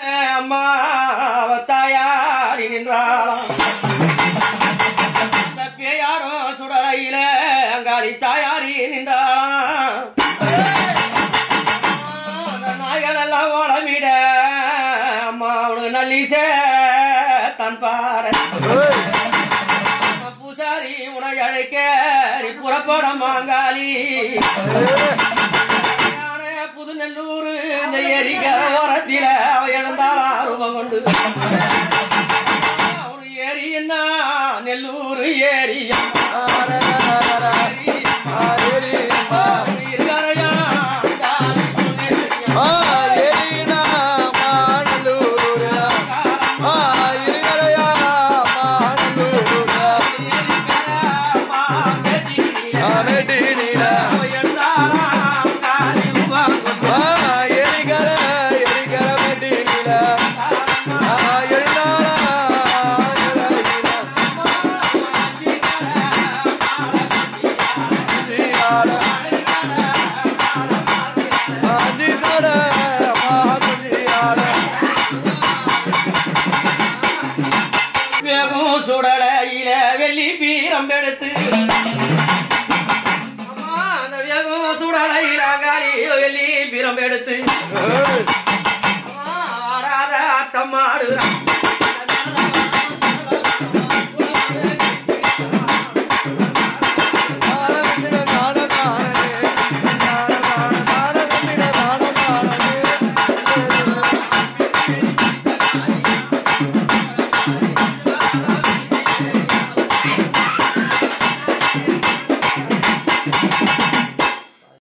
அம்மா அவ தாயாடி நின்றாளாம் அந்த பேயாரோ சுடலையில அங்காளி தாயாடி நின்றாளாம் அந்த நாய்கள் எல்லாம் ஓலமிட அம்மா அவனுக்கு நல்லிசே தன் பாட பூசாரி உனை அழைக்க நீ புறப்பட மாங்காளி யானை புதுநெல்லூர் இந்த ஏரிக்க ஓரத்தில அவ எழுந்தாளா ரூபம் கொண்டு அவனு ஏரி என்ன நெல்லூர் ஏரி இருக்காரையா வேகம் சுடலையில வெள்ளி பீரம் எடுத்து அம்மா, அந்த வேகம் சுடலையில காலி வெள்ளி பீரம் எடுத்து அம்மா, ஆடாத ஆட்டம் ஆடுறான்